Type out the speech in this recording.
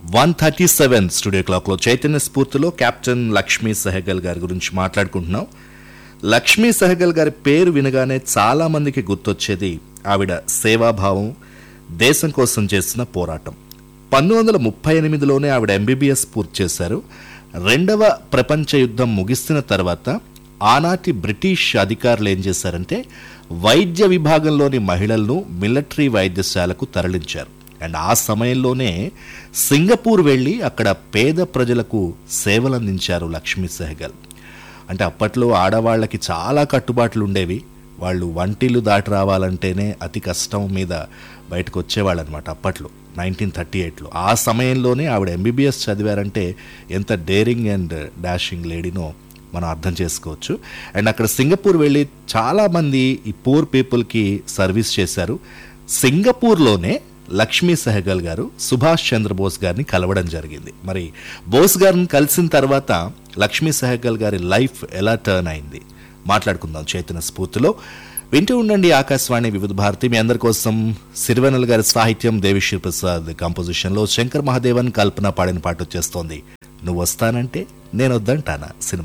one thirty seven studio క్లాక్లో చైతన్య స్ఫూర్తిలో కెప్టెన్ లక్ష్మీ సెహగల్ గారి గురించి మాట్లాడుకుంటున్నాం లక్ష్మీ సెహగల్ గారి పేరు వినగానే చాలా మందికి గుర్తొచ్చేది ఆవిడ సేవాభావం దేశం కోసం చేసిన పోరాటం పంతొమ్మిది వందల ముప్పై ఎనిమిదిలోనే ఆవిడ ఎంబీబీఎస్ పూర్తి చేశారు రెండవ ప్రపంచ యుద్ధం ముగిసిన తర్వాత ఆనాటి బ్రిటిష్ అధికారులు ఏం చేశారంటే వైద్య విభాగంలోని మహిళలను మిలిటరీ వైద్యశాలకు తరలించారు అండ్ ఆ సమయంలోనే సింగపూర్ వెళ్ళి అక్కడ పేద ప్రజలకు సేవలు అందించారు లక్ష్మీ సెహగల్ అంటే అప్పట్లో ఆడవాళ్ళకి చాలా కట్టుబాట్లు ఉండేవి వాళ్ళు వంటిల్లు దాటి రావాలంటేనే అతి కష్టం మీద బయటకు వచ్చేవాళ్ళు అనమాట అప్పట్లో నైన్టీన్ థర్టీ ఎయిట్లో ఆ సమయంలోనే ఆవిడ ఎంబీబీఎస్ చదివారంటే ఎంత డేరింగ్ అండ్ డాషింగ్ లేడీనో మనం అర్థం చేసుకోవచ్చు అండ్ అక్కడ సింగపూర్ వెళ్ళి చాలామంది ఈ పూర్ పీపుల్కి సర్వీస్ చేశారు సింగపూర్లోనే లక్ష్మీ సెహగల్ గారు సుభాష్ చంద్రబోస్ గారిని కలవడం జరిగింది మరి బోస్ గారిని కలిసిన తర్వాత లక్ష్మీ సెహగల్ గారి లైఫ్ ఎలా టర్న్ అయింది మాట్లాడుకుందాం చైతన్య స్ఫూర్తిలో వింటూ ఉండండి ఆకాశవాణి వివిధ భారతి మీ అందరి కోసం సిరివెనల్ గారి సాహిత్యం దేవిశ్రీ ప్రసాద్ కంపోజిషన్లో శంకర్ మహాదేవన్ కల్పన పాడిన పాట వచ్చేస్తోంది నువ్వు వస్తానంటే నేను వద్దంటానా సినిమా